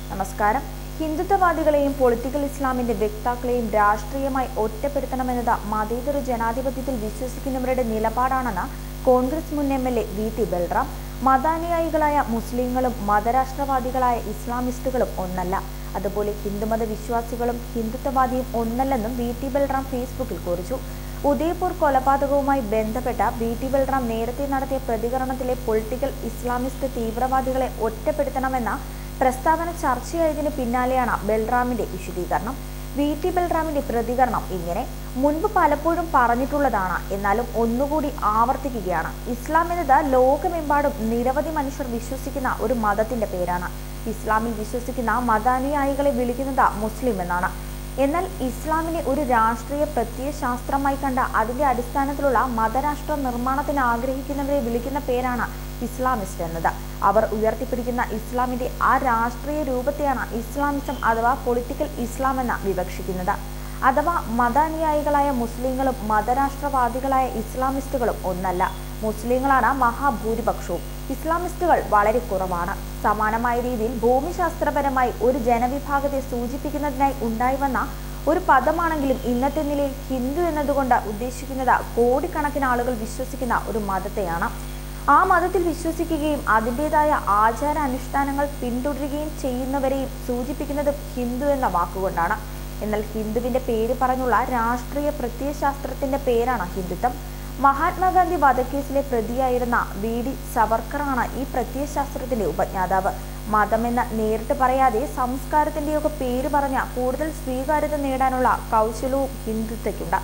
നമസ്കാരം ഹിന്ദുത്വവാദികളെയും പൊളിറ്റിക്കൽ ഇസ്ലാമിന്റെ വക്താക്കളെയും രാഷ്ട്രീയമായി ഒറ്റപ്പെടുത്തണമെന്നത് മതേതര ജനാധിപത്യത്തിൽ വിശ്വസിക്കുന്നവരുടെ നിലപാടാണെന്ന് കോൺഗ്രസ് മുൻ M L A V T Balram മതാനുയായികളായ മുസ്ലിങ്ങളും മതരാഷ്ട്രവാദികളായ ഇസ്ലാമിസ്റ്റുകളും ഒന്നല്ല അതുപോലെ ഹിന്ദുമത വിശ്വാസികളും ഹിന്ദുത്വവാദിയും ഒന്നല്ലെന്നും വി ടി ബൽറാം ഫേസ്ബുക്കിൽ കുറിച്ചു ഉദയ്പൂർ കൊലപാതകവുമായി ബന്ധപ്പെട്ട വി ടി ബൽറാം നേരത്തെ നടത്തിയ പ്രതികരണത്തിലെ പൊളിറ്റിക്കൽ ഇസ്ലാമിസ്റ്റ് തീവ്രവാദികളെ ഒറ്റപ്പെടുത്തണമെന്ന പ്രസ്താവന ചർച്ചയായതിന് പിന്നാലെയാണ് ബൽറാമിന്റെ വിശദീകരണം വി ടി ബൽറാമിന്റെ പ്രതികരണം ഇങ്ങനെ മുൻപ് പലപ്പോഴും പറഞ്ഞിട്ടുള്ളതാണ് എന്നാലും ഒന്നുകൂടി ആവർത്തിക്കുകയാണ് ഇസ്ലാം എന്നത് ലോകമെമ്പാടും നിരവധി മനുഷ്യർ വിശ്വസിക്കുന്ന ഒരു മതത്തിന്റെ പേരാണ് ഇസ്ലാമിൽ വിശ്വസിക്കുന്ന മതാനുയായികളെ വിളിക്കുന്നത് മുസ്ലിം എന്നാണ് എന്നാൽ ഇസ്ലാമിനെ ഒരു രാഷ്ട്രീയ പ്രത്യയശാസ്ത്രമായി കണ്ട അതിന്റെ അടിസ്ഥാനത്തിലുള്ള മതരാഷ്ട്ര നിർമ്മാണത്തിന് ആഗ്രഹിക്കുന്നവരെ വിളിക്കുന്ന പേരാണ് ഇസ്ലാമിസ്റ്റ് എന്നത് അവർ ഉയർത്തിപ്പിടിക്കുന്ന ഇസ്ലാമിന്റെ ആ രാഷ്ട്രീയ രൂപത്തെയാണ് ഇസ്ലാമിസം അഥവാ പൊളിറ്റിക്കൽ ഇസ്ലാം എന്ന് വിവക്ഷിക്കുന്നത് അഥവാ മതാനുയായികളായ മുസ്ലിങ്ങളും മതരാഷ്ട്രവാദികളായ ഇസ്ലാമിസ്റ്റുകളും ഒന്നല്ല മുസ്ലിങ്ങളാണ് മഹാഭൂരിപക്ഷവും ഇസ്ലാമിസ്റ്റുകൾ വളരെ കുറവാണ് സമാനമായ രീതിയിൽ ഭൂമിശാസ്ത്രപരമായി ഒരു ജനവിഭാഗത്തെ സൂചിപ്പിക്കുന്നതിനായി ഉണ്ടായി വന്ന ഒരു പദമാണെങ്കിലും ഇന്നത്തെ നിലയിൽ ഹിന്ദു എന്നതുകൊണ്ട് ഉദ്ദേശിക്കുന്നത് കോടിക്കണക്കിന് ആളുകൾ വിശ്വസിക്കുന്ന ഒരു മതത്തെയാണ് ആ മതത്തിൽ വിശ്വസിക്കുകയും അതിൻ്റെതായ ആചാര അനുഷ്ഠാനങ്ങൾ പിന്തുടരുകയും ചെയ്യുന്നവരെയും സൂചിപ്പിക്കുന്നത് ഹിന്ദു എന്ന വാക്കുകൊണ്ടാണ് എന്നാൽ ഹിന്ദുവിന്റെ പേര് പറഞ്ഞുള്ള രാഷ്ട്രീയ പ്രത്യയശാസ്ത്രത്തിന്റെ പേരാണ് ഹിന്ദുത്വം മഹാത്മാഗാന്ധി വധക്കേസിലെ പ്രതിയായിരുന്ന വി ഡി സവർക്കറാണ് ഈ പ്രത്യയശാസ്ത്രത്തിന്റെ ഉപജ്ഞാതാവ് മതമെന്ന് നേരിട്ട് പറയാതെ സംസ്കാരത്തിന്റെയൊക്കെ പേര് പറഞ്ഞ കൂടുതൽ സ്വീകാര്യത നേടാനുള്ള കൗശലവും ഹിന്ദുത്വയ്ക്കുണ്ട്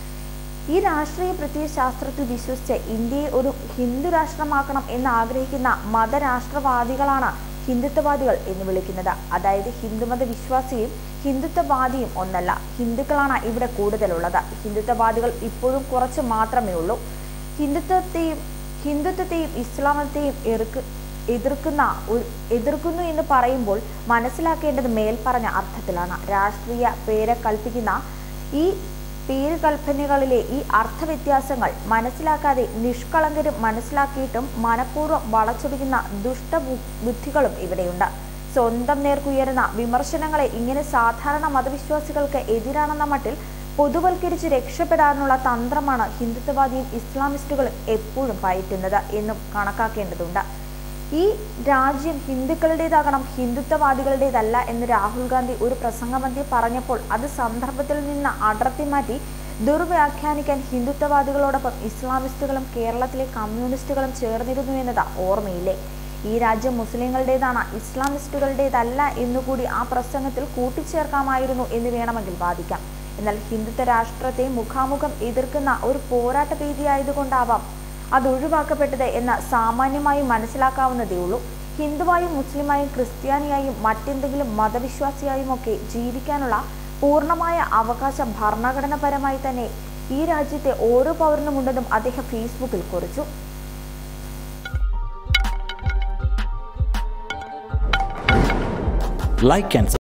ഈ രാഷ്ട്രീയ പ്രത്യയശാസ്ത്രത്തിൽ വിശ്വസിച്ച് ഇന്ത്യയെ ഒരു ഹിന്ദു രാഷ്ട്രമാക്കണം എന്ന് ആഗ്രഹിക്കുന്ന മതരാഷ്ട്രവാദികളാണ് ഹിന്ദുത്വവാദികൾ എന്ന് വിളിക്കുന്നത് അതായത് ഹിന്ദുമത വിശ്വാസിയും ഹിന്ദുത്വവാദിയും ഒന്നല്ല ഹിന്ദുക്കളാണ് ഇവിടെ കൂടുതലുള്ളത് ഹിന്ദുത്വവാദികൾ ഇപ്പോഴും കുറച്ച് മാത്രമേ ഉള്ളൂ ഹിന്ദുത്വത്തെയും ഹിന്ദുത്വത്തെയും ഇസ്ലാമത്തെയും എറുക്ക് എതിർക്കുന്ന ഒരു എതിർക്കുന്നു എന്ന് പറയുമ്പോൾ മനസ്സിലാക്കേണ്ടത് മേൽപ്പറഞ്ഞ അർത്ഥത്തിലാണ് രാഷ്ട്രീയ പേര് കൽപ്പിക്കുന്ന ഈ പേര് കൽപ്പനകളിലെ ഈ അർത്ഥവ്യത്യാസങ്ങൾ മനസ്സിലാക്കാതെ നിഷ്കളങ്കരും മനസ്സിലാക്കിയിട്ടും മനഃപൂർവ്വം വളച്ചൊടിക്കുന്ന ദുഷ്ടബുദ്ധികളും ഇവിടെയുണ്ട് സ്വന്തം നേർക്കുയരുന്ന വിമർശനങ്ങളെ ഇങ്ങനെ സാധാരണ മതവിശ്വാസികൾക്ക് എതിരാണെന്ന മട്ടിൽ പൊതുവൽക്കരിച്ച് രക്ഷപ്പെടാനുള്ള തന്ത്രമാണ് ഹിന്ദുത്വവാദിയും ഇസ്ലാമിസ്റ്റുകളും എപ്പോഴും പയറ്റുന്നത് എന്നും കണക്കാക്കേണ്ടതുണ്ട് ഈ രാജ്യം ഹിന്ദുക്കളുടേതാകണം ഹിന്ദുത്വവാദികളുടേതല്ല എന്ന് രാഹുൽ ഗാന്ധി ഒരു പ്രസംഗമധ്യേ പറഞ്ഞപ്പോൾ അത് സന്ദർഭത്തിൽ നിന്ന് അടർത്തി മാറ്റി ദുർവ്യാഖ്യാനിക്കാൻ ഹിന്ദുത്വവാദികളോടൊപ്പം ഇസ്ലാമിസ്റ്റുകളും കേരളത്തിലെ കമ്മ്യൂണിസ്റ്റുകളും ചേർന്നിരുന്നു എന്നത് ഓർമ്മയില്ലേ ഈ രാജ്യം മുസ്ലിങ്ങളുടേതാണ് ഇസ്ലാമിസ്റ്റുകളുടേതല്ല എന്നുകൂടി ആ പ്രസംഗത്തിൽ കൂട്ടിച്ചേർക്കാമായിരുന്നു എന്ന് വേണമെങ്കിൽ വാദിക്കാം എന്നാൽ ഹിന്ദുത്വ രാഷ്ട്രത്തെ മുഖാമുഖം എതിർക്കുന്ന ഒരു പോരാട്ട രീതിയായതുകൊണ്ടാവാം അത് ഒഴിവാക്കപ്പെട്ടത് എന്ന് സാമാന്യമായി മനസ്സിലാക്കാവുന്നതേ ഉള്ളൂ ഹിന്ദുവായും മുസ്ലിമായും ക്രിസ്ത്യാനിയായും മറ്റെന്തെങ്കിലും മതവിശ്വാസിയായും ഒക്കെ ജീവിക്കാനുള്ള പൂർണ്ണമായ അവകാശം ഭരണഘടനാപരമായി തന്നെ ഈ രാജ്യത്തെ ഓരോ പൗരനുമുണ്ടെന്നും അദ്ദേഹം ഫേസ്ബുക്കിൽ കുറിച്ചു like and